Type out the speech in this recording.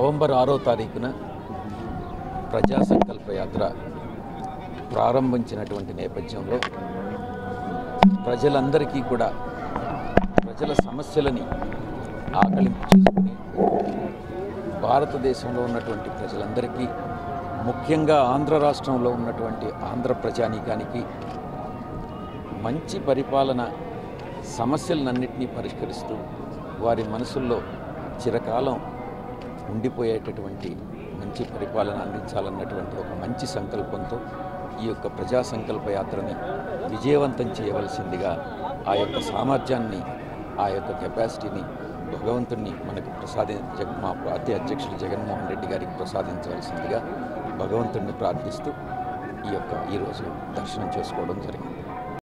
November ఆరో తారీఖున ప్రజా సంకల్ప యాత్ర ప్రారంభించినటువంటి నేపథ్యంలో ప్రజలందరికీ కూడా ప్రజల సమస్యలని ఆకలింపు చేసుకుని భారతదేశంలో ఉన్నటువంటి ప్రజలందరికీ ముఖ్యంగా ఆంధ్ర రాష్ట్రంలో ఉన్నటువంటి ఆంధ్ర ప్రజానీకానికి మంచి పరిపాలన సమస్యలన్నింటినీ పరిష్కరిస్తూ వారి మనసుల్లో చిరకాలం ఉండిపోయేటటువంటి మంచి పరిపాలన అందించాలన్నటువంటి ఒక మంచి సంకల్పంతో ఈ యొక్క ప్రజా సంకల్ప యాత్రని విజయవంతం చేయవలసిందిగా ఆ యొక్క సామర్థ్యాన్ని ఆ యొక్క కెపాసిటీని భగవంతుణ్ణి మనకు ప్రసాది జగ మా పార్టీ అధ్యక్షులు జగన్మోహన్ రెడ్డి గారికి ప్రసాదించవలసిందిగా భగవంతుణ్ణి ప్రార్థిస్తూ ఈ యొక్క ఈరోజు దర్శనం చేసుకోవడం జరిగింది